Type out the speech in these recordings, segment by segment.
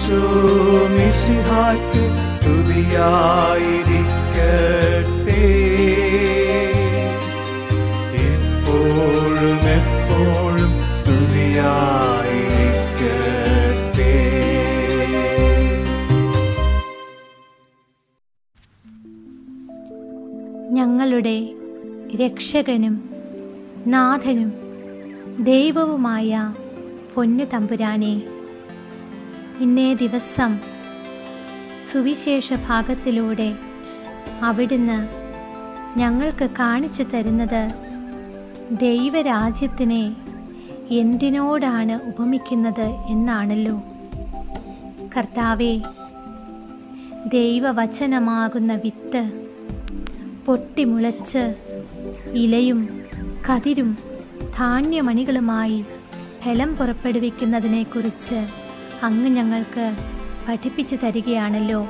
ഈശോ മിശിഹായ്ക്ക് സ്തുതിയായിരിക്കട്ടെ എപ്പോഴും എപ്പോഴും സ്തുതിയായിരിക്കട്ടെ ഞങ്ങളുടെ രക്ഷകനും നാഥനും ദൈവവുമായ പൊന്നു തമ്പുരാനെ ഇന്നേ ദിവസം സുവിശേഷ ഭാഗത്തിലൂടെ അവിടുന്ന് ഞങ്ങൾക്ക് കാണിച്ചു തരുന്നത് ദൈവരാജ്യത്തിനെ എന്തിനോടാണ് ഉപമിക്കുന്നത് എന്നാണല്ലോ കർത്താവെ ദൈവവചനമാകുന്ന വിത്ത് പൊട്ടിമുളച്ച് ഇലയും കതിരും ധാന്യമണികളുമായി ഫലം പുറപ്പെടുവിക്കുന്നതിനെക്കുറിച്ച് അങ്ങ് ഞങ്ങൾക്ക് പഠിപ്പിച്ചു തരികയാണല്ലോ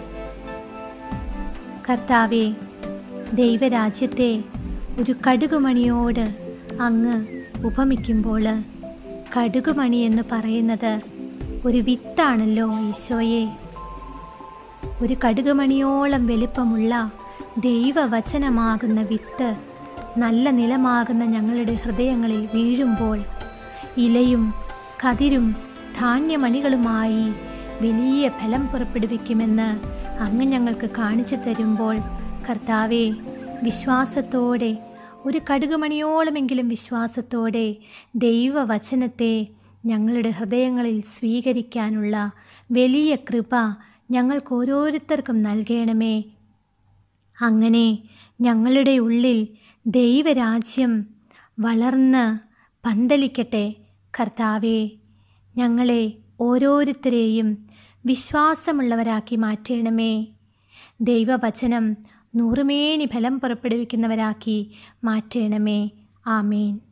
കർത്താവെ ദൈവരാജ്യത്തെ ഒരു കടുകുമണിയോട് അങ്ങ് ഉപമിക്കുമ്പോൾ കടുകുമണി എന്ന് പറയുന്നത് ഒരു വിത്താണല്ലോ ഈശോയെ ഒരു കടുകുമണിയോളം വലിപ്പമുള്ള ദൈവവചനമാകുന്ന വിത്ത് നല്ല നിലമാകുന്ന ഞങ്ങളുടെ ഹൃദയങ്ങളിൽ വീഴുമ്പോൾ ഇലയും കതിരും ധാന്യമണികളുമായി വലിയ ഫലം പുറപ്പെടുവിക്കുമെന്ന് അങ്ങ് ഞങ്ങൾക്ക് കാണിച്ചു തരുമ്പോൾ കർത്താവെ വിശ്വാസത്തോടെ ഒരു കടുകുമണിയോളമെങ്കിലും വിശ്വാസത്തോടെ ദൈവവചനത്തെ ഞങ്ങളുടെ ഹൃദയങ്ങളിൽ സ്വീകരിക്കാനുള്ള വലിയ കൃപ ഞങ്ങൾക്ക് ഓരോരുത്തർക്കും നൽകണമേ അങ്ങനെ ഞങ്ങളുടെ ഉള്ളിൽ ദൈവരാജ്യം വളർന്ന് പന്തലിക്കട്ടെ കർത്താവെ ഞങ്ങളെ ഓരോരുത്തരെയും വിശ്വാസമുള്ളവരാക്കി മാറ്റണമേ ദൈവവചനം നൂറുമേനി ഫലം പുറപ്പെടുവിക്കുന്നവരാക്കി മാറ്റണമേ ആമേൻ